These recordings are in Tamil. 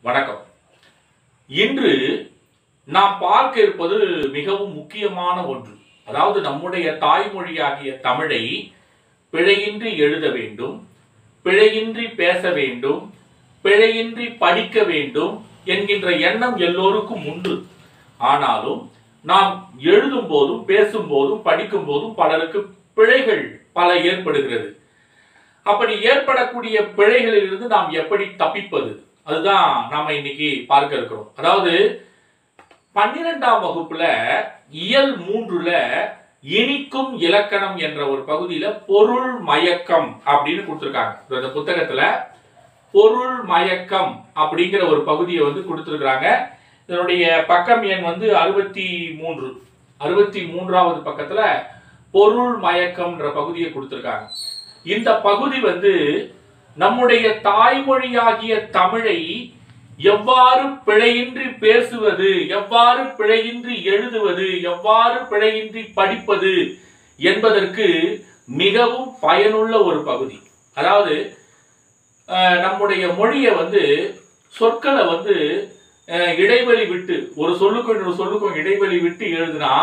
வணக்கம் இன்று நாம் பார்க்க இருப்பது மிகவும் முக்கியமான ஒன்று அதாவது நம்முடைய தாய்மொழியாகிய தமிழை பிழையின்றி எழுத வேண்டும் பிழையின்றி பேச வேண்டும் பிழையின்றி படிக்க வேண்டும் என்கின்ற எண்ணம் எல்லோருக்கும் உண்டு ஆனாலும் நாம் எழுதும் போதும் பேசும் போதும் படிக்கும் போதும் பலருக்கு பிழைகள் பல ஏற்படுகிறது அப்படி ஏற்படக்கூடிய பிழைகளிலிருந்து நாம் எப்படி தப்பிப்பது அதுதான் நாம இன்னைக்கு பார்க்க இருக்கிறோம் அதாவது பன்னிரெண்டாம் வகுப்புல இயல் மூன்றுல இனிக்கும் இலக்கணம் என்ற ஒரு பகுதியில பொருள் மயக்கம் அப்படின்னு கொடுத்திருக்காங்க இந்த புத்தகத்துல பொருள் மயக்கம் அப்படிங்கிற ஒரு பகுதியை வந்து கொடுத்திருக்கிறாங்க இதனுடைய பக்கம் எண் வந்து அறுபத்தி மூன்று அறுபத்தி மூன்றாவது பக்கத்துல பொருள் மயக்கம்ன்ற பகுதியை கொடுத்திருக்காங்க இந்த பகுதி வந்து நம்முடைய தாய்மொழியாகிய தமிழை எவ்வாறு பிழையின்றி பேசுவது எவ்வாறு பிழையின்றி எழுதுவது எவ்வாறு பிழையின்றி படிப்பது என்பதற்கு மிகவும் பயனுள்ள ஒரு பகுதி அதாவது அஹ், நம்முடைய மொழியை வந்து சொற்களை வந்து அஹ், இடைவெளி விட்டு ஒரு சொல்லுக்கும் இன்னொரு சொல்லுக்கும் இடைவெளி விட்டு எழுதுனா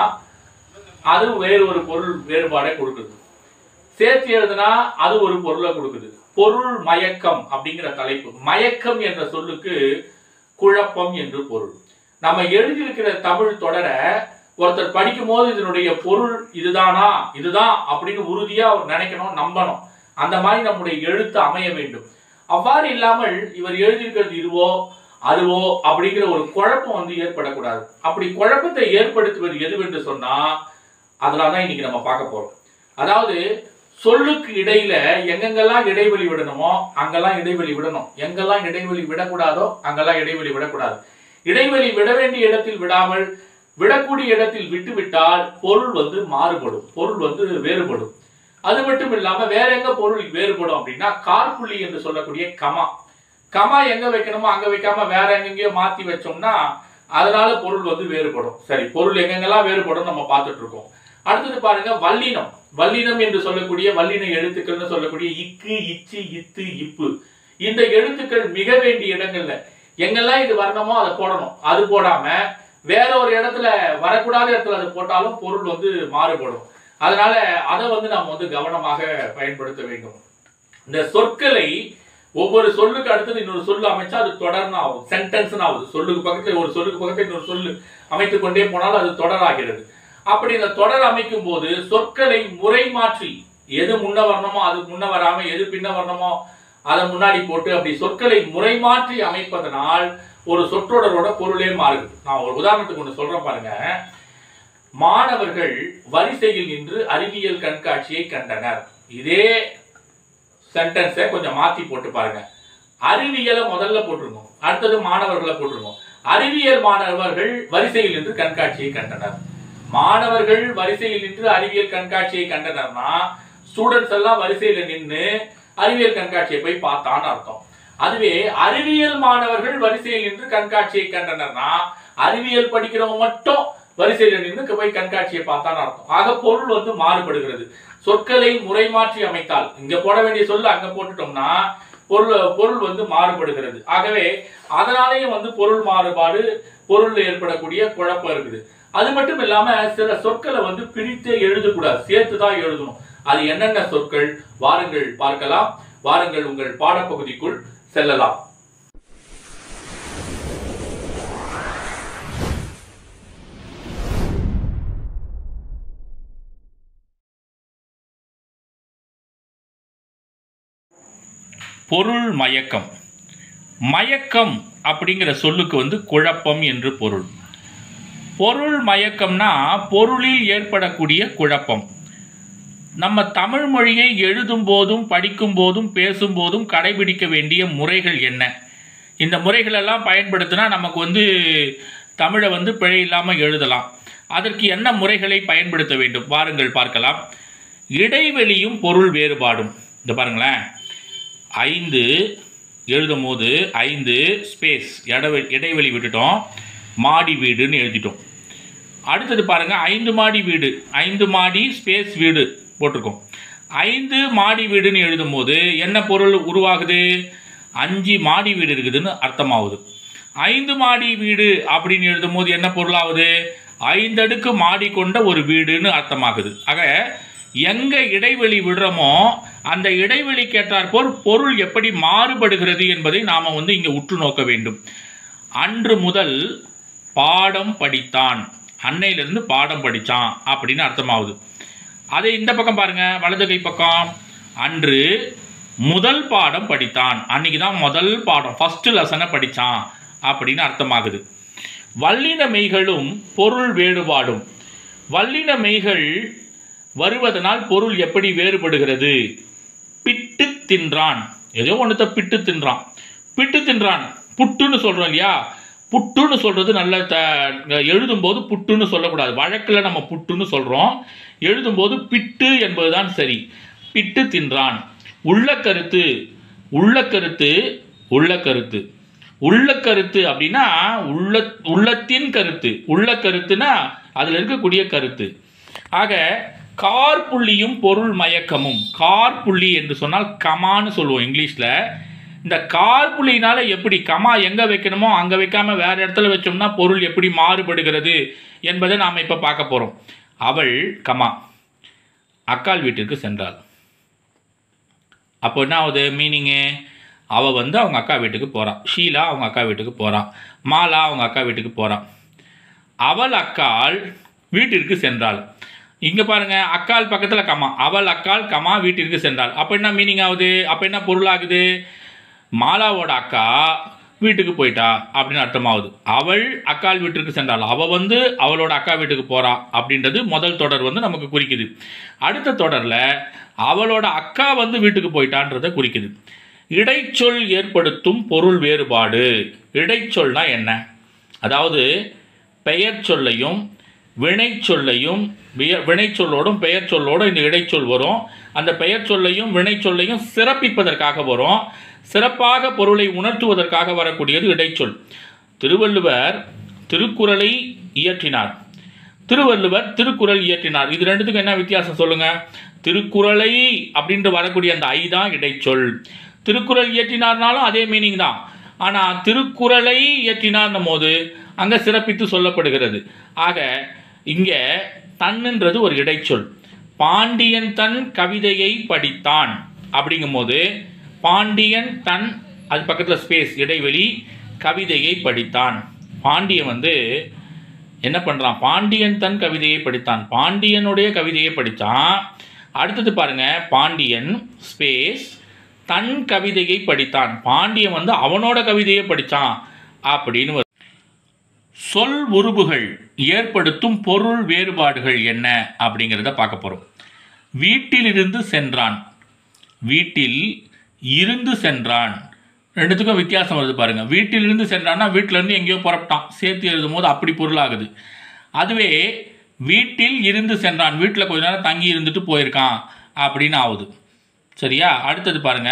அது வேறு ஒரு பொருள் வேறுபாடை கொடுக்குது சேர்த்து எழுதுனா அது ஒரு பொருளை கொடுக்குது பொருள் மயக்கம் அப்படிங்கிற தலைப்பு மயக்கம் என்ற சொல்லுக்கு குழப்பம் என்று பொருள் நம்ம எழுதியிருக்கிற தமிழ் தொடரை ஒருத்தர் படிக்கும் போது இதனுடைய பொருள் இதுதானா இதுதான் அப்படின்னு உறுதியா அவர் நினைக்கணும் நம்பணும் அந்த மாதிரி நம்முடைய எழுத்து அமைய வேண்டும் அவ்வாறு இல்லாமல் இவர் எழுதியிருக்கிறது இதுவோ அதுவோ அப்படிங்கிற ஒரு குழப்பம் வந்து ஏற்படக்கூடாது அப்படி குழப்பத்தை ஏற்படுத்துவது எதுவென்று சொன்னா அதெல்லாம் தான் இன்னைக்கு நம்ம பார்க்க போறோம் அதாவது சொல்லுக்கு இடையில எங்கெங்கெல்லாம் இடைவெளி விடணுமோ அங்கெல்லாம் இடைவெளி விடணும் எங்கெல்லாம் இடைவெளி விடக்கூடாதோ அங்கெல்லாம் இடைவெளி விடக்கூடாது இடைவெளி விட வேண்டிய இடத்தில் விடாமல் விடக்கூடிய இடத்தில் விட்டுவிட்டால் பொருள் வந்து மாறுபடும் பொருள் வந்து வேறுபடும் அது மட்டும் இல்லாம வேற எங்க பொருள் வேறுபடும் அப்படின்னா கார்புள்ளி என்று சொல்லக்கூடிய கமா கமா எங்க வைக்கணுமோ அங்க வைக்காம வேற எங்கெங்கயோ மாத்தி வச்சோம்னா அதனால பொருள் வந்து வேறுபடும் சரி பொருள் எங்கெங்கெல்லாம் வேறுபடும் நம்ம பார்த்துட்டு இருக்கோம் அடுத்தது பாருங்க வல்லினம் வல்லினம் என்று சொல்லக்கூடிய வல்லின எழுத்துக்கள்னு சொல்லக்கூடிய இக்கு இச்சு இத்து இப்பு இந்த எழுத்துக்கள் மிக வேண்டிய இடங்கள்ல எங்கெல்லாம் இது வரணுமோ அதை போடணும் அது போடாம வேற ஒரு இடத்துல வரக்கூடாத இடத்துல அது போட்டாலும் பொருள் வந்து மாறுபடும் அதனால அதை வந்து நாம் வந்து கவனமாக பயன்படுத்த வேண்டும் இந்த சொற்களை ஒவ்வொரு சொல்லுக்கு அடுத்தது இன்னொரு சொல்லு அமைச்சா அது தொடர்னு ஆகும் சென்டென்ஸ் ஆகுது சொல்லுக்கு பக்கத்துல ஒரு சொல்லுக்கு பக்கத்துல இன்னொரு சொல்லு அமைத்துக் கொண்டே போனால் அது தொடராகிறது அப்படி இந்த தொடர் அமைக்கும் போது சொற்களை முறை மாற்றி எது முன்ன வரணுமோ அது முன்ன வராம எது பின்ன வரணுமோ அதை முன்னாடி போட்டு அப்படி சொற்களை முறை மாற்றி அமைப்பதனால் ஒரு சொற்றொடரோட பொருளே மாறுது நான் ஒரு உதாரணத்துக்கு ஒன்று சொல்றேன் பாருங்க மாணவர்கள் வரிசையில் நின்று அறிவியல் கண்காட்சியை கண்டனர் இதே சென்டென்ஸை கொஞ்சம் மாத்தி போட்டு பாருங்க அறிவியலை முதல்ல போட்டிருக்கோம் அடுத்தது மாணவர்களை போட்டிருக்கோம் அறிவியல் மாணவர்கள் வரிசையில் நின்று கண்காட்சியை கண்டனர் மாணவர்கள் வரிசையில் நின்று அறிவியல் கண்காட்சியை கண்டனர்னா ஸ்டூடெண்ட்ஸ் எல்லாம் வரிசையில நின்று அறிவியல் கண்காட்சியை போய் பார்த்தான்னு அர்த்தம் அதுவே அறிவியல் மாணவர்கள் வரிசையில் நின்று கண்காட்சியை கண்டனர்னா அறிவியல் படிக்கிறவங்க மட்டும் வரிசையில் நின்று போய் கண்காட்சியை பார்த்தான்னு அர்த்தம் ஆக பொருள் வந்து மாறுபடுகிறது சொற்களை முறை மாற்றி அமைத்தால் இங்க போட வேண்டிய சொல்ல அங்க போட்டுட்டோம்னா பொருள் பொருள் வந்து மாறுபடுகிறது ஆகவே அதனாலேயும் வந்து பொருள் மாறுபாடு பொருள் ஏற்படக்கூடிய குழப்பம் இருக்குது அது மட்டும் இல்லாம சில சொற்களை வந்து பிரித்தே எழுதக்கூடாது சேர்த்து தான் எழுதணும் அது என்னென்ன சொற்கள் வாருங்கள் பார்க்கலாம் வாருங்கள் உங்கள் பாடப்பகுதிக்குள் செல்லலாம் பொருள் மயக்கம் மயக்கம் அப்படிங்கிற சொல்லுக்கு வந்து குழப்பம் என்று பொருள் பொருள் மயக்கம்னா பொருளில் ஏற்படக்கூடிய குழப்பம் நம்ம தமிழ் மொழியை எழுதும் போதும் படிக்கும் போதும் பேசும் போதும் கடைபிடிக்க வேண்டிய முறைகள் என்ன இந்த முறைகளெல்லாம் பயன்படுத்தினா நமக்கு வந்து தமிழை வந்து பிழை இல்லாமல் எழுதலாம் அதற்கு என்ன முறைகளை பயன்படுத்த வேண்டும் வாருங்கள் பார்க்கலாம் இடைவெளியும் பொருள் வேறுபாடும் இந்த பாருங்களேன் ஐந்து எழுதும் போது ஐந்து ஸ்பேஸ் இடைவெளி இடைவெளி விட்டுட்டோம் மாடி வீடுன்னு எழுதிட்டோம் அடுத்தது பாருங்க ஐந்து மாடி வீடு ஐந்து மாடி ஸ்பேஸ் வீடு போட்டிருக்கோம் ஐந்து மாடி வீடுன்னு எழுதும் போது என்ன பொருள் உருவாகுது அஞ்சு மாடி வீடு இருக்குதுன்னு அர்த்தமாகுது ஐந்து மாடி வீடு அப்படின்னு எழுதும் போது என்ன பொருளாகுது ஐந்தடுக்கு மாடி கொண்ட ஒரு வீடுன்னு அர்த்தமாகுது ஆக எங்க இடைவெளி விடுறோமோ அந்த இடைவெளிக்கு ஏற்றாற்போல் பொருள் எப்படி மாறுபடுகிறது என்பதை நாம வந்து இங்க உற்று நோக்க வேண்டும் அன்று முதல் பாடம் படித்தான் அன்னையிலிருந்து பாடம் படித்தான் அப்படின்னு அர்த்தமாகுது அதே இந்த பக்கம் பாருங்க வலது கை பக்கம் அன்று முதல் பாடம் படித்தான் அன்னைக்கு தான் முதல் பாடம் ஃபர்ஸ்ட் லெசனை படித்தான் அப்படின்னு அர்த்தமாகுது வல்லின மெய்களும் பொருள் வேறுபாடும் வல்லின மெய்கள் வருவதனால் பொருள் எப்படி வேறுபடுகிறது பிட்டு தின்றான் ஏதோ ஒன்றத்தை பிட்டு தின்றான் பிட்டு தின்றான் புட்டுன்னு சொல்கிறோம் இல்லையா புட்டுன்னு சொல்கிறது நல்ல த எழுதும்போது புட்டுன்னு சொல்லக்கூடாது வழக்கில் நம்ம புட்டுன்னு சொல்கிறோம் எழுதும்போது பிட்டு என்பதுதான் சரி பிட்டு தின்றான் உள்ள கருத்து உள்ள கருத்து உள்ள கருத்து உள்ள கருத்து அப்படின்னா உள்ள உள்ளத்தின் கருத்து உள்ள கருத்துனா அதில் இருக்கக்கூடிய கருத்து ஆக கார் புள்ளியும் பொருள் மயக்கமும் கார் புள்ளி என்று சொன்னால் கமான்னு சொல்லுவோம் இங்கிலீஷில் இந்த கார் புள்ளினால எப்படி கமா எங்கே வைக்கணுமோ அங்கே வைக்காம வேற இடத்துல வச்சோம்னா பொருள் எப்படி மாறுபடுகிறது என்பதை நாம் இப்போ பார்க்க போகிறோம் அவள் கமா அக்காள் வீட்டிற்கு சென்றாள் அப்போ என்ன ஆகுது மீனிங்கு அவள் வந்து அவங்க அக்கா வீட்டுக்கு போகிறான் ஷீலா அவங்க அக்கா வீட்டுக்கு போகிறான் மாலா அவங்க அக்கா வீட்டுக்கு போகிறான் அவள் அக்காள் வீட்டிற்கு சென்றாள் இங்கே பாருங்க அக்காள் பக்கத்தில் கமா அவள் அக்காள் கமா வீட்டிற்கு சென்றாள் அப்போ என்ன மீனிங் ஆகுது அப்போ என்ன பொருளாகுது மாலாவோட அக்கா வீட்டுக்கு போயிட்டா அப்படின்னு அர்த்தமாகுது அவள் அக்காள் வீட்டிற்கு சென்றாள் அவள் வந்து அவளோட அக்கா வீட்டுக்கு போறா அப்படின்றது முதல் தொடர் வந்து நமக்கு குறிக்குது அடுத்த தொடரில் அவளோட அக்கா வந்து வீட்டுக்கு போயிட்டான்றதை குறிக்குது இடைச்சொல் ஏற்படுத்தும் பொருள் வேறுபாடு இடைச்சொல்னா என்ன அதாவது பெயர் சொல்லையும் வினை சொல்லையும் விய- வினை சொல்லோடும் பெயர் சொல்லோடும் இந்த இடைச்சொல் வரும் அந்த பெயர் சொல்லையும் வினை சொல்லையும் சிறப்பிப்பதற்காக வரும் சிறப்பாக பொருளை உணர்த்துவதற்காக வரக்கூடியது இடைச்சொல் திருவள்ளுவர் திருக்குறளை இயற்றினார் திருவள்ளுவர் திருக்குறள் இயற்றினார் இது ரெண்டுத்துக்கும் என்ன வித்தியாசம் சொல்லுங்க திருக்குறளை அப்படின்ட்டு வரக்கூடிய அந்த ஐ தான் இடைச்சொல் திருக்குறள் இயற்றினார்னாலும் அதே மீனிங் தான் ஆனால் திருக்குறளை இயற்றினார்னும் போது அங்கே சிறப்பித்து சொல்லப்படுகிறது ஆக இங்கே தன்னுன்றது ஒரு இடைச்சொல் பாண்டியன் தன் கவிதையை படித்தான் அப்படிங்கும்போது பாண்டியன் தன் அது பக்கத்தில் ஸ்பேஸ் இடைவெளி கவிதையை படித்தான் பாண்டியன் வந்து என்ன பண்ணுறான் பாண்டியன் தன் கவிதையை படித்தான் பாண்டியனுடைய கவிதையை படித்தான் அடுத்தது பாருங்க பாண்டியன் ஸ்பேஸ் தன் கவிதையை படித்தான் பாண்டியன் வந்து அவனோட கவிதையை படித்தான் அப்படின்னு வருது. சொல் உருபுகள் ஏற்படுத்தும் பொருள் வேறுபாடுகள் என்ன அப்படிங்கிறத பார்க்க போகிறோம் வீட்டிலிருந்து சென்றான் வீட்டில் இருந்து சென்றான் ரெண்டுத்துக்கும் வித்தியாசம் வருது பாருங்க வீட்டிலிருந்து சென்றான்னா வீட்டிலேருந்து எங்கேயோ புறப்பட்டான் சேர்த்து எழுதும் போது அப்படி பொருளாகுது அதுவே வீட்டில் இருந்து சென்றான் வீட்டில் கொஞ்ச நேரம் தங்கி இருந்துட்டு போயிருக்கான் அப்படின்னு ஆகுது சரியா அடுத்தது பாருங்க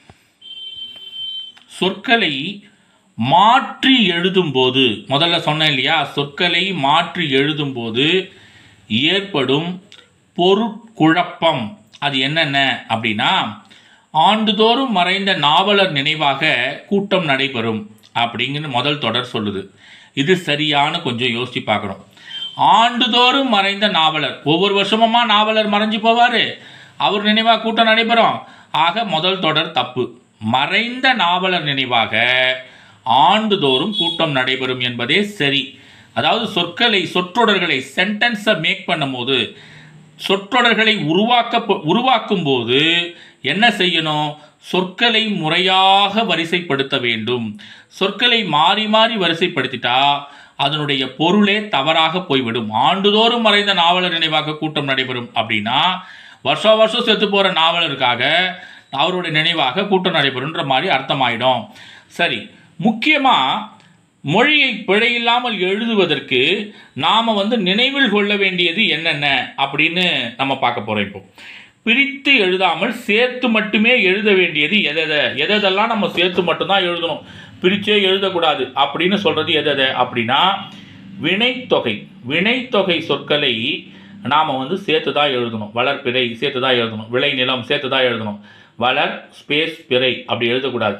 சொற்களை மாற்றி எழுதும்போது முதல்ல சொன்னேன் இல்லையா சொற்களை மாற்றி எழுதும்போது ஏற்படும் பொருட்குழப்பம் அது என்னென்ன அப்படின்னா ஆண்டுதோறும் மறைந்த நாவலர் நினைவாக கூட்டம் நடைபெறும் அப்படிங்கிற முதல் தொடர் சொல்லுது இது சரியான கொஞ்சம் யோசிச்சு பார்க்கணும் ஆண்டுதோறும் மறைந்த நாவலர் ஒவ்வொரு வருஷமுமா நாவலர் மறைஞ்சு போவார் அவர் நினைவாக கூட்டம் நடைபெறும் ஆக முதல் தொடர் தப்பு மறைந்த நாவலர் நினைவாக ஆண்டுதோறும் கூட்டம் நடைபெறும் என்பதே சரி அதாவது சொற்களை சொற்றொடர்களை சென்டென்ஸை மேக் பண்ணும்போது சொற்றொடர்களை உருவாக்க உருவாக்கும் போது என்ன செய்யணும் சொற்களை முறையாக வரிசைப்படுத்த வேண்டும் சொற்களை மாறி மாறி வரிசைப்படுத்திட்டா அதனுடைய பொருளே தவறாக போய்விடும் ஆண்டுதோறும் மறைந்த நாவலர் நினைவாக கூட்டம் நடைபெறும் அப்படின்னா வருஷம் வருஷம் செத்து போகிற நாவலருக்காக அவருடைய நினைவாக கூட்டம் நடைபெறும்ன்ற மாதிரி அர்த்தமாயிடும் சரி முக்கியமாக மொழியை பிழையில்லாமல் எழுதுவதற்கு நாம் வந்து நினைவில் கொள்ள வேண்டியது என்னென்ன அப்படின்னு நம்ம பார்க்க போகிறோம் இப்போ பிரித்து எழுதாமல் சேர்த்து மட்டுமே எழுத வேண்டியது எதை எதெல்லாம் நம்ம சேர்த்து மட்டும்தான் எழுதணும் பிரிச்சே எழுதக்கூடாது அப்படின்னு சொல்கிறது எதை அப்படின்னா வினைத்தொகை வினைத்தொகை சொற்களை நாம் வந்து சேர்த்து தான் எழுதணும் வளர்பிறை சேர்த்து தான் எழுதணும் விளை நிலம் சேர்த்து தான் எழுதணும் வளர் ஸ்பேஸ் பிறை அப்படி எழுதக்கூடாது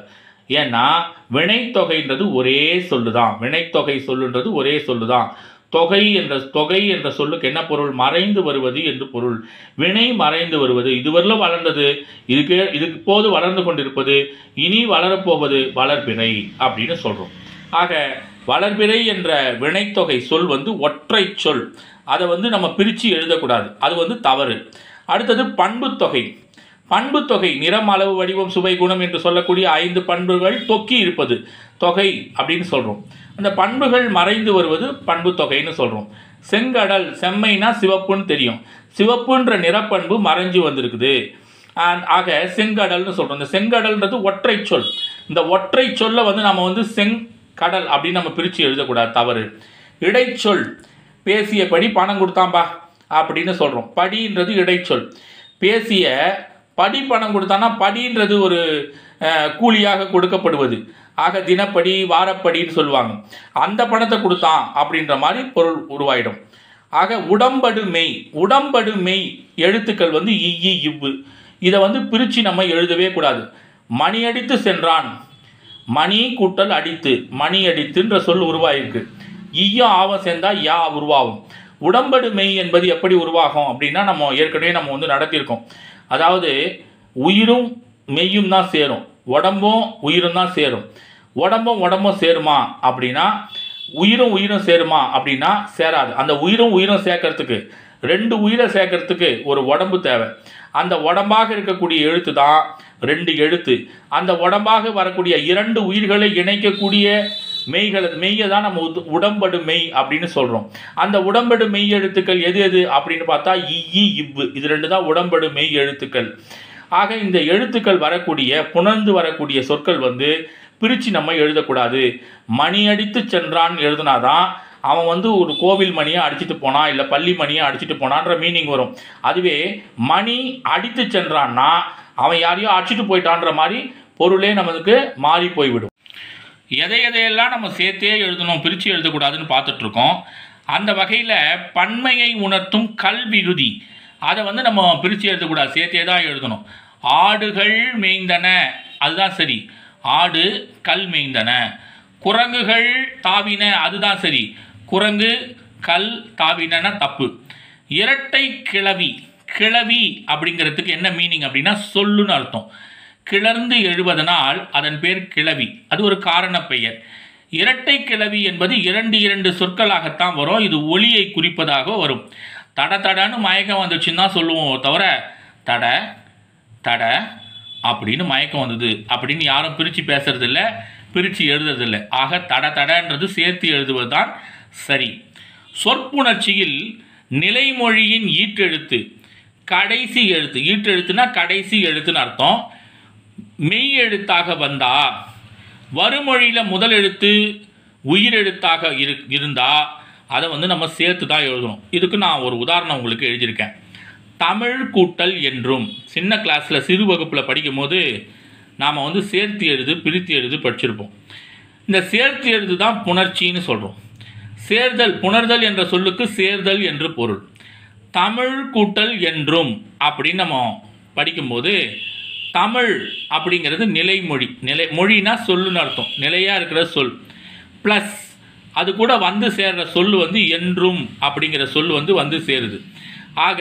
ஏன்னா வினைத்தொகைன்றது ஒரே சொல்லுதான் வினைத்தொகை சொல்லுன்றது ஒரே சொல்லுதான் தொகை என்ற தொகை என்ற சொல்லுக்கு என்ன பொருள் மறைந்து வருவது என்று பொருள் வினை மறைந்து வருவது இதுவரையிலும் வளர்ந்தது இதுக்கு இதுக்கு போது வளர்ந்து கொண்டிருப்பது இனி வளரப்போவது வளர்பிறை அப்படின்னு சொல்றோம் ஆக வளர்பிறை என்ற வினைத்தொகை சொல் வந்து ஒற்றை சொல் அதை வந்து நம்ம பிரித்து எழுதக்கூடாது அது வந்து தவறு அடுத்தது பண்புத்தொகை பண்புத்தொகை நிறம் அளவு வடிவம் சுவை குணம் என்று சொல்லக்கூடிய ஐந்து பண்புகள் தொக்கி இருப்பது தொகை அப்படின்னு சொல்கிறோம் அந்த பண்புகள் மறைந்து வருவது பண்புத்தொகைன்னு சொல்கிறோம் செங்கடல் செம்மைனா சிவப்புன்னு தெரியும் சிவப்புன்ற நிறப்பண்பு மறைஞ்சு வந்திருக்குது And ஆக செங்கடல்னு சொல்கிறோம் இந்த செங்கடல்ன்றது ஒற்றை சொல் இந்த ஒற்றை சொல்லை வந்து நம்ம வந்து செங்கடல் அப்படின்னு நம்ம பிரித்து எழுதக்கூடாது தவறு இடைச்சொல் பேசியபடி பணம் கொடுத்தாம்பா அப்படின்னு சொல்கிறோம் படின்றது இடைச்சொல் பேசிய படி பணம் கொடுத்தானா படின்றது ஒரு அஹ், கூலியாக கொடுக்கப்படுவது ஆக தினப்படி வாரப்படின்னு சொல்லுவாங்க அந்த பணத்தை கொடுத்தான் அப்படின்ற மாதிரி பொருள் உருவாயிடும் ஆக உடம்படு மெய் உடம்படு மெய் எழுத்துக்கள் வந்து இ இவ்வு இதை வந்து பிரித்து நம்ம எழுதவே கூடாது மணி அடித்து சென்றான் மணி கூட்டல் அடித்து மணி அடித்துன்ற சொல் உருவாயிருக்கு ஈயும் ஆவம் சேர்ந்தா யா உருவாகும் உடம்படு மெய் என்பது எப்படி உருவாகும் அப்படின்னா நம்ம ஏற்கனவே நம்ம வந்து நடத்தியிருக்கோம் அதாவது உயிரும் மெய்யும் தான் சேரும் உடம்பும் உயிரும் தான் சேரும் உடம்பும் உடம்பும் சேருமா அப்படின்னா உயிரும் உயிரும் சேருமா அப்படின்னா சேராது அந்த உயிரும் உயிரும் சேர்க்கறதுக்கு ரெண்டு உயிரை சேர்க்கறதுக்கு ஒரு உடம்பு தேவை அந்த உடம்பாக இருக்கக்கூடிய எழுத்து தான் ரெண்டு எழுத்து அந்த உடம்பாக வரக்கூடிய இரண்டு உயிர்களை இணைக்கக்கூடிய மெய்களை மெய்யை தான் நம்ம உது- உடம்படு மெய் அப்படின்னு சொல்கிறோம் அந்த உடம்படு மெய் எழுத்துக்கள் எது எது அப்படின்னு பார்த்தா இ இ, இவ்வு இது ரெண்டு தான் உடம்படு மெய் எழுத்துக்கள் ஆக இந்த எழுத்துக்கள் வரக்கூடிய புணர்ந்து வரக்கூடிய சொற்கள் வந்து பிரித்து நம்ம எழுதக்கூடாது மணி அடித்து சென்றான் எழுதுனாதான் அவன் வந்து ஒரு கோவில் மணியை அடிச்சிட்டு போனான் இல்லை பள்ளி மணியை அடிச்சிட்டு போனான்ற மீனிங் வரும் அதுவே மணி அடித்து சென்றான்னா அவன் யாரையோ அடிச்சிட்டு போயிட்டான்ற மாதிரி பொருளே நமக்கு மாறி போய்விடும் எதை எதையெல்லாம் நம்ம சேர்த்தே எழுதணும் பிரித்து எழுதக்கூடாதுன்னு பார்த்துட்டு இருக்கோம் அந்த வகையில் பன்மையை உணர்த்தும் கல்விகுதி அதை வந்து நம்ம பிரித்து எழுதக்கூடாது சேர்த்தே தான் எழுதணும் ஆடுகள் மேய்ந்தன அதுதான் சரி ஆடு கல் மேய்ந்தன குரங்குகள் தாவின அதுதான் சரி குரங்கு கல் தாவினன தப்பு இரட்டை கிளவி கிளவி அப்படிங்கிறதுக்கு என்ன மீனிங் அப்படின்னா சொல்லுன்னு அர்த்தம் கிளர்ந்து எழுவதனால் அதன் பேர் கிளவி அது ஒரு காரணப் பெயர் இரட்டை கிளவி என்பது இரண்டு இரண்டு சொற்களாகத்தான் வரும் இது ஒளியை குறிப்பதாக வரும் தட தடன்னு மயக்கம் வந்துச்சுன்னு தான் சொல்லுவோம் தவிர தட தட அப்படின்னு மயக்கம் வந்தது அப்படின்னு யாரும் பிரித்து பேசுறதில்ல பிரித்து எழுதுறதில்ல ஆக தட தடன்றது சேர்த்து எழுதுவது தான் சரி சொற்புணர்ச்சியில் நிலைமொழியின் ஈற்றெழுத்து கடைசி எழுத்து ஈற்றெழுத்துனா கடைசி எழுத்துன்னு அர்த்தம் மெய் எழுத்தாக வந்தா வறுமொழியில் முதல் எழுத்து உயிரெழுத்தாக இரு இருந்தா அதை வந்து நம்ம சேர்த்து தான் எழுதணும் இதுக்கு நான் ஒரு உதாரணம் உங்களுக்கு எழுதியிருக்கேன் தமிழ் கூட்டல் என்றும் சின்ன கிளாஸில் சிறு வகுப்பில் படிக்கும்போது நாம் வந்து சேர்த்து எழுது பிரித்து எழுது படிச்சிருப்போம் இந்த சேர்த்து எழுது தான் புணர்ச்சின்னு சொல்கிறோம் சேர்தல் புணர்தல் என்ற சொல்லுக்கு சேர்தல் என்று பொருள் தமிழ் கூட்டல் என்றும் அப்படின்னு நம்ம படிக்கும்போது தமிழ் அப்படிங்கிறது நிலைமொழி நிலை மொழினா சொல்லுன்னு அர்த்தம் நிலையாக இருக்கிற சொல் ப்ளஸ் அது கூட வந்து சேர்ற சொல் வந்து என்றும் அப்படிங்கிற சொல் வந்து வந்து சேருது ஆக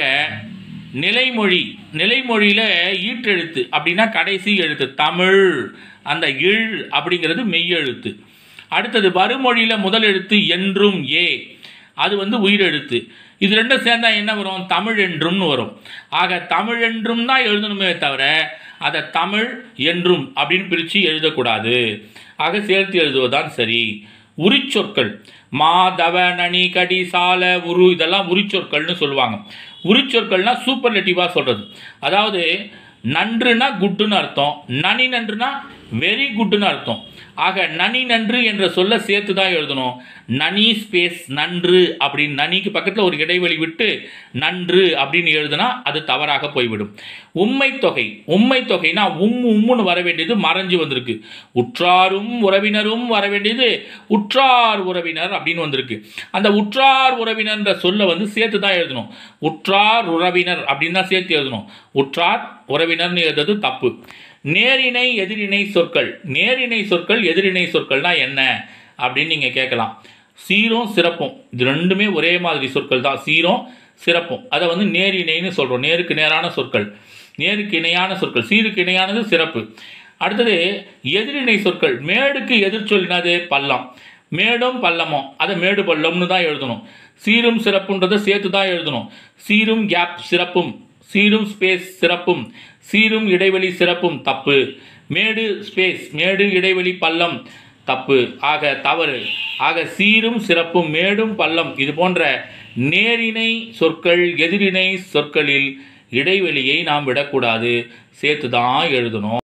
நிலைமொழி நிலைமொழியில் ஈற்றெழுத்து அப்படின்னா கடைசி எழுத்து தமிழ் அந்த இழ் அப்படிங்கிறது மெய்யெழுத்து அடுத்தது வறுமொழியில் முதல் எழுத்து என்றும் ஏ அது வந்து உயிரெழுத்து இது ரெண்டும் சேர்ந்தா என்ன வரும் தமிழ் என்றும்னு வரும் ஆக தமிழ் என்றும் தான் எழுதணுமே தவிர அதை தமிழ் என்றும் அப்படின்னு பிரித்து எழுதக்கூடாது ஆக சேர்த்து எழுதுவதுதான் சரி உரிச்சொற்கள் மா தவ நனி கடி சால உரு இதெல்லாம் உரிச்சொற்கள்னு சொல்லுவாங்க உரிச்சொற்கள்னா சூப்பர்லெட்டிவாக சொல்கிறது அதாவது நன்றுனா குட்டுன்னு அர்த்தம் நனி நன்றுனா வெரி குட்டுன்னு அர்த்தம் ஆக நனி நன்று என்ற சொல்ல சேர்த்து தான் எழுதணும் நனி ஸ்பேஸ் நன்று அப்படின்னு நனிக்கு பக்கத்தில் ஒரு இடைவெளி விட்டு நன்று அப்படின்னு எழுதுனா அது தவறாக போய்விடும் உம்மை தொகை உம்மை தொகைனா உம் உம்முன்னு வர வேண்டியது மறைஞ்சு வந்திருக்கு உற்றாரும் உறவினரும் வர வேண்டியது உற்றார் உறவினர் அப்படின்னு வந்திருக்கு அந்த உற்றார் உறவினர்ன்ற சொல்ல வந்து சேர்த்து தான் எழுதணும் உற்றார் உறவினர் அப்படின்னு தான் சேர்த்து எழுதணும் உற்றார் உறவினர்னு எழுதுறது தப்பு நேரிணை எதிரிணை சொற்கள் நேரிணை சொற்கள் எதிரிணை சொற்கள்னா என்ன அப்படின்னு நீங்கள் கேட்கலாம் சீரும் சிறப்பும் இது ரெண்டுமே ஒரே மாதிரி சொற்கள் தான் சீரும் சிறப்பும் அதை வந்து நேரிணைன்னு சொல்கிறோம் நேருக்கு நேரான சொற்கள் நேருக்கு இணையான சொற்கள் சீருக்கு இணையானது சிறப்பு அடுத்தது எதிரிணை சொற்கள் மேடுக்கு எதிர்ச்சொல் என்னது பள்ளம் மேடும் பள்ளமும் அதை மேடு பள்ளம்னு தான் எழுதணும் சீரும் சிறப்புன்றதை சேர்த்து தான் எழுதணும் சீரும் கேப் சிறப்பும் சீரும் ஸ்பேஸ் சிறப்பும் சீரும் இடைவெளி சிறப்பும் தப்பு மேடு ஸ்பேஸ் மேடு இடைவெளி பள்ளம் தப்பு ஆக தவறு ஆக சீரும் சிறப்பும் மேடும் பள்ளம் இது போன்ற நேரிணை சொற்கள் எதிரிணை சொற்களில் இடைவெளியை நாம் விடக்கூடாது சேர்த்து தான் எழுதணும்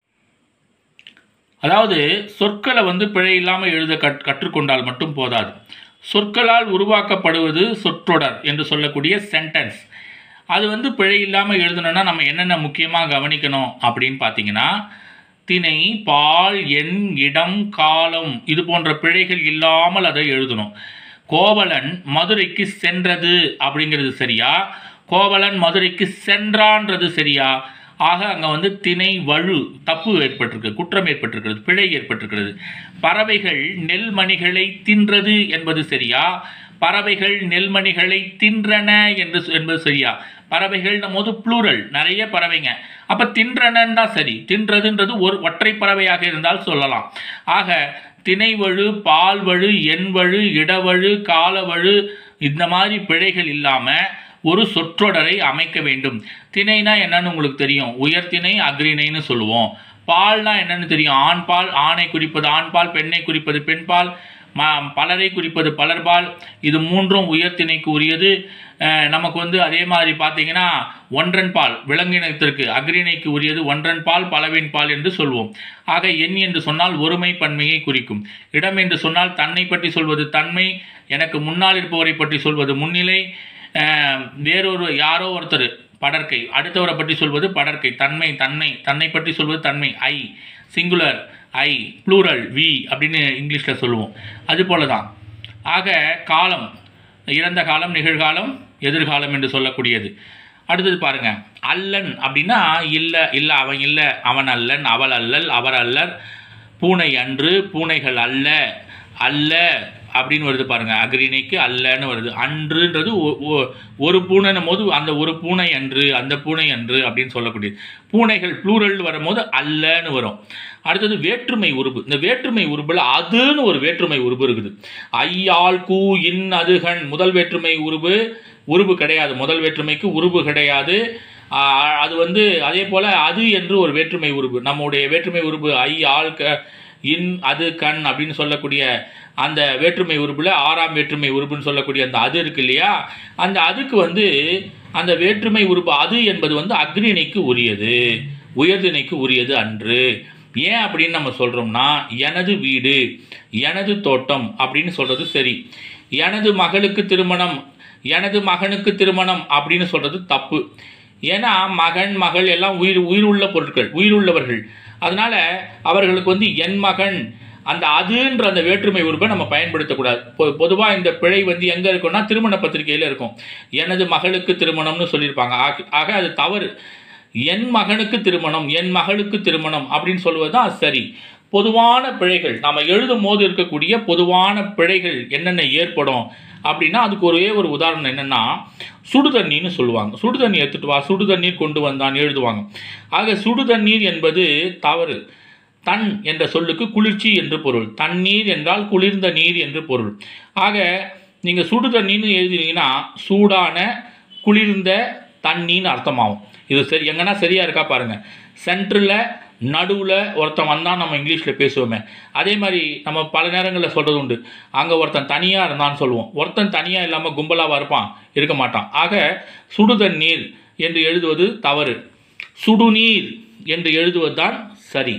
அதாவது சொற்களை வந்து பிழை இல்லாமல் எழுத கற் கற்றுக்கொண்டால் மட்டும் போதாது சொற்களால் உருவாக்கப்படுவது சொற்றொடர் என்று சொல்லக்கூடிய சென்டென்ஸ் அது வந்து பிழை இல்லாமல் எழுதணும்னா நம்ம என்னென்ன முக்கியமாக கவனிக்கணும் அப்படின்னு பார்த்தீங்கன்னா திணை பால் எண் இடம் காலம் இது போன்ற பிழைகள் இல்லாமல் அதை எழுதணும் கோவலன் மதுரைக்கு சென்றது அப்படிங்கிறது சரியா கோவலன் மதுரைக்கு சென்றான்றது சரியா ஆக அங்கே வந்து திணை வழு தப்பு ஏற்பட்டிருக்கு குற்றம் ஏற்பட்டிருக்கிறது பிழை ஏற்பட்டிருக்கிறது பறவைகள் நெல்மணிகளை தின்றது என்பது சரியா பறவைகள் நெல்மணிகளை தின்றன என்று சொ- என்பது சரியா பறவைகள்னும் போது ப்ளூரல் நிறைய பறவைங்க அப்போ தின்றனன்னு தான் சரி தின்றதுன்றது ஒரு ஒற்றை பறவையாக இருந்தால் சொல்லலாம் ஆக திணைவழு பால்வழு எண்வழு இடவழு காலவழு இந்த மாதிரி பிழைகள் இல்லாமல் ஒரு சொற்றொடரை அமைக்க வேண்டும் திணைனா என்னன்னு உங்களுக்கு தெரியும் உயர்திணை அக்ரிணைன்னு சொல்லுவோம் பால்னா என்னன்னு தெரியும் ஆண் பால் ஆணை குறிப்பது ஆண் பால் பெண்ணை குறிப்பது பெண்பால் ம பலரை குறிப்பது பலர்பால் இது மூன்றும் உயர்திணைக்கு உரியது அஹ், நமக்கு வந்து அதே மாதிரி பார்த்தீங்கன்னா ஒன்றன் பால் விலங்கினத்திற்கு அக்ரிணைக்கு உரியது ஒன்றன் பால் பலவின் பால் என்று சொல்வோம் ஆக எண் என்று சொன்னால் ஒருமை பன்மையை குறிக்கும் இடம் என்று சொன்னால் தன்னை பற்றி சொல்வது தன்மை எனக்கு முன்னால் இருப்பவரை பற்றி சொல்வது முன்னிலை அஹ், வேறொரு யாரோ ஒருத்தர் படர்க்கை அடுத்தவரை பற்றி சொல்வது படர்க்கை தன்மை தன்னை தன்னை பற்றி சொல்வது தன்மை I singular I plural we அப்படின்னு இங்கிலீஷில் சொல்லுவோம் அது போல தான் ஆக காலம் இறந்த காலம் நிகழ்காலம் எதிர்காலம் என்று சொல்லக்கூடியது அடுத்தது பாருங்க அல்லன் அப்படின்னா இல்லை இல்லை அவன் இல்லை அவன் அல்லன் அவள் அல்லல் அவர் அல்லர் பூனை அன்று பூனைகள் அல்ல அல்ல அப்படின்னு வருது பாருங்க அக்ரிணைக்கு அல்லன்னு வருது அன்றுன்றது ஒ- ஒ- ஒரு பூனைன்னும் போது அந்த ஒரு பூனை அன்று அந்த பூனை அன்று அப்படின்னு சொல்லக்கூடியது பூனைகள் ப்ளூரல் வரும்போது அல்லன்னு வரும் அடுத்தது வேற்றுமை உருபு இந்த வேற்றுமை உருபுல அதுன்னு ஒரு வேற்றுமை உருபு இருக்குது ஐயாள் கூ இன் அதுகன் முதல் வேற்றுமை உருபு உருபு கிடையாது முதல் வேற்றுமைக்கு உருபு கிடையாது ஆஹ் அது வந்து அதே போல அது என்று ஒரு வேற்றுமை உருபு நம்முடைய வேற்றுமை உருபு ஐ ஆள் க இன் அது கண் அப்படின்னு சொல்லக்கூடிய அந்த வேற்றுமை உருபுல ஆறாம் வேற்றுமை உருபுன்னு சொல்லக்கூடிய அந்த அது இருக்கு இல்லையா அந்த அதுக்கு வந்து அந்த வேற்றுமை உருபு அது என்பது வந்து அக்ரிணைக்கு உரியது உயர்திணைக்கு உரியது அன்று ஏன் அப்படின்னு நம்ம சொல்கிறோம்னா எனது வீடு எனது தோட்டம் அப்படின்னு சொல்கிறது சரி எனது மகளுக்கு திருமணம் எனது மகனுக்கு திருமணம் அப்படின்னு சொல்கிறது தப்பு ஏன்னா மகன் மகள் எல்லாம் உயிர் உயிருள்ள பொருட்கள் உயிருள்ளவர்கள் அதனால அவர்களுக்கு வந்து என் மகன் அந்த அதுன்ற அந்த வேற்றுமை உருவை நம்ம பயன்படுத்தக்கூடாது பொ பொதுவாக இந்த பிழை வந்து எங்கே இருக்கும்னா திருமண பத்திரிகையில் இருக்கும் எனது மகளுக்கு திருமணம்னு சொல்லியிருப்பாங்க ஆக ஆக அது தவறு என் மகனுக்கு திருமணம் என் மகளுக்கு திருமணம் அப்படின்னு சொல்லுவது தான் சரி பொதுவான பிழைகள் நம்ம எழுதும் போது இருக்கக்கூடிய பொதுவான பிழைகள் என்னென்ன ஏற்படும் அப்படின்னா அதுக்கு ஒரே ஒரு உதாரணம் என்னென்னா சுடுதண்ணின்னு சொல்லுவாங்க சுடுதண்ணி எடுத்துட்டு வா சுடுதண்ணீர் கொண்டு வந்தான் எழுதுவாங்க ஆக சுடுதண்ணீர் என்பது தவறு தன் என்ற சொல்லுக்கு குளிர்ச்சி என்று பொருள் தண்ணீர் என்றால் குளிர்ந்த நீர் என்று பொருள் ஆக நீங்கள் சுடு தண்ணின்னு எழுதினீங்கன்னா சூடான குளிர்ந்த தண்ணின்னு அர்த்தமாகும் இது சரி எங்கன்னா சரியா இருக்கா பாருங்க சென்டரில் நடுவில் ஒருத்தன் வந்தான் நம்ம இங்கிலீஷில் பேசுவோமே அதே மாதிரி நம்ம பல நேரங்களில் சொல்கிறது உண்டு அங்கே ஒருத்தன் தனியாக இருந்தான்னு சொல்லுவோம் ஒருத்தன் தனியாக இல்லாமல் கும்பலாக இருப்பான் இருக்க மாட்டான் ஆக சுடுதண்ணீர் என்று எழுதுவது தவறு சுடுநீர் என்று எழுதுவது தான் சரி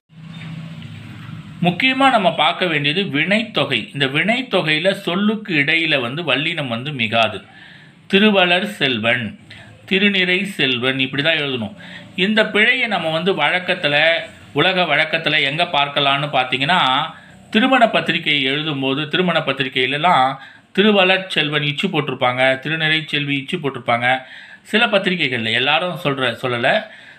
முக்கியமாக நம்ம பார்க்க வேண்டியது வினைத்தொகை இந்த வினைத்தொகையில் சொல்லுக்கு இடையில வந்து வல்லினம் வந்து மிகாது திருவளர் செல்வன் திருநிறை செல்வன் இப்படி தான் எழுதணும் இந்த பிழையை நம்ம வந்து வழக்கத்தில் உலக வழக்கத்தில் எங்கே பார்க்கலான்னு பார்த்தீங்கன்னா திருமண பத்திரிகை எழுதும்போது திருமண பத்திரிகையிலலாம் திருவளர் செல்வன் இச்சு போட்டிருப்பாங்க திருநிறை செல்வி இச்சு போட்டிருப்பாங்க சில பத்திரிகைகளில் எல்லாரும் சொல்கிற சொல்லலை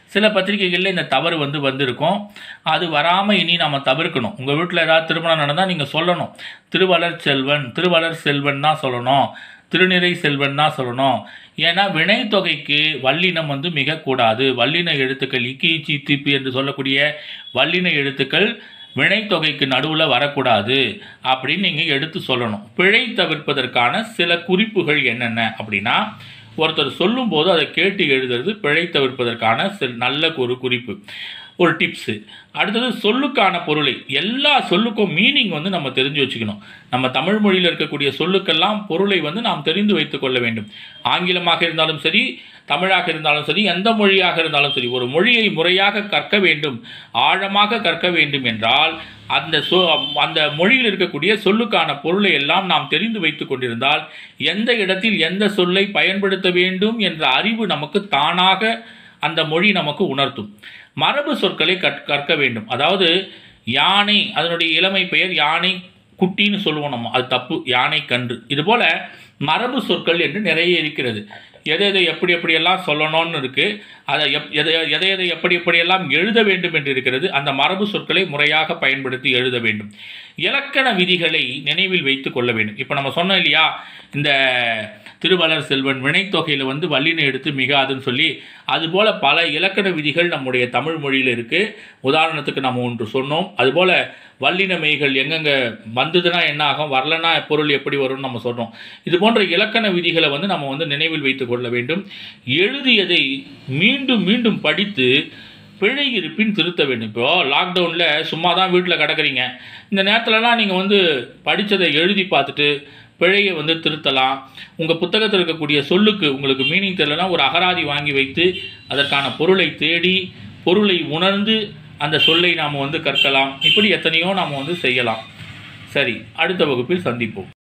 சில பத்திரிகைகளில் இந்த தவறு வந்து வந்திருக்கும் அது வராமல் இனி நம்ம தவிர்க்கணும் உங்கள் வீட்டில் ஏதாவது திருமணம் நடந்தால் நீங்கள் சொல்லணும் திருவளர் செல்வன் திருவளர் செல்வன் தான் சொல்லணும் திருநிறை செல்வன் தான் சொல்லணும் ஏன்னா வினைத்தொகைக்கு வல்லினம் வந்து மிக கூடாது வல்லின எழுத்துக்கள் இக்கி சி திப்பி என்று சொல்லக்கூடிய வல்லின எழுத்துக்கள் வினைத்தொகைக்கு நடுவில் வரக்கூடாது அப்படின்னு நீங்கள் எடுத்து சொல்லணும் பிழை தவிர்ப்பதற்கான சில குறிப்புகள் என்னென்ன அப்படின்னா ஒருத்தர் சொல்லும்போது அதை கேட்டு எழுதுறது பிழை தவிர்ப்பதற்கான சில நல்ல ஒரு குறிப்பு ஒரு டிப்ஸு அடுத்தது சொல்லுக்கான பொருளை எல்லா சொல்லுக்கும் மீனிங் வந்து நம்ம தெரிஞ்சு வச்சுக்கணும் நம்ம தமிழ் மொழியில் இருக்கக்கூடிய சொல்லுக்கெல்லாம் பொருளை வந்து நாம் தெரிந்து வைத்துக் கொள்ள வேண்டும் ஆங்கிலமாக இருந்தாலும் சரி தமிழாக இருந்தாலும் சரி எந்த மொழியாக இருந்தாலும் சரி ஒரு மொழியை முறையாக கற்க வேண்டும் ஆழமாக கற்க வேண்டும் என்றால் அந்த சொ அந்த மொழியில் இருக்கக்கூடிய சொல்லுக்கான பொருளை எல்லாம் நாம் தெரிந்து வைத்துக் கொண்டிருந்தால் எந்த இடத்தில் எந்த சொல்லை பயன்படுத்த வேண்டும் என்ற அறிவு நமக்கு தானாக அந்த மொழி நமக்கு உணர்த்தும் மரபு சொற்களை கற் கற்க வேண்டும் அதாவது யானை அதனுடைய இளமை பெயர் யானை குட்டின்னு சொல்லுவோம் நம்ம அது தப்பு யானை கன்று இதுபோல மரபு சொற்கள் என்று நிறைய இருக்கிறது எதை எதை எப்படி எப்படியெல்லாம் சொல்லணும்னு இருக்குது அதை எப் எதை எதை எதை எப்படி எப்படியெல்லாம் எழுத வேண்டும் என்று இருக்கிறது அந்த மரபு சொற்களை முறையாக பயன்படுத்தி எழுத வேண்டும் இலக்கண விதிகளை நினைவில் வைத்து கொள்ள வேண்டும் இப்போ நம்ம சொன்னோம் இல்லையா இந்த திருவளர் செல்வன் வினைத்தொகையில் வந்து வல்லினை எடுத்து மிகாதுன்னு சொல்லி அதுபோல் பல இலக்கண விதிகள் நம்முடைய தமிழ் மொழியில் இருக்குது உதாரணத்துக்கு நம்ம ஒன்று சொன்னோம் அதுபோல் வல்லின மெய்கள் எங்கெங்கே வந்ததுன்னா என்ன ஆகும் வரலன்னா பொருள் எப்படி வரும்னு நம்ம சொல்கிறோம் இது போன்ற இலக்கண விதிகளை வந்து நம்ம வந்து நினைவில் வைத்துக் கொள்ள வேண்டும் எழுதியதை மீண்டும் மீண்டும் படித்து பிழை இருப்பின் திருத்த வேண்டும் இப்போ லாக்டவுனில் சும்மா தான் வீட்டில் கிடக்குறீங்க இந்த நேரத்துலலாம் நீங்கள் வந்து படித்ததை எழுதி பார்த்துட்டு பிழையை வந்து திருத்தலாம் உங்கள் புத்தகத்தில் இருக்கக்கூடிய சொல்லுக்கு உங்களுக்கு மீனிங் தெரியலனா ஒரு அகராதி வாங்கி வைத்து அதற்கான பொருளை தேடி பொருளை உணர்ந்து அந்த சொல்லை நாம் வந்து கற்கலாம் இப்படி எத்தனையோ நாம் வந்து செய்யலாம் சரி அடுத்த வகுப்பில் சந்திப்போம்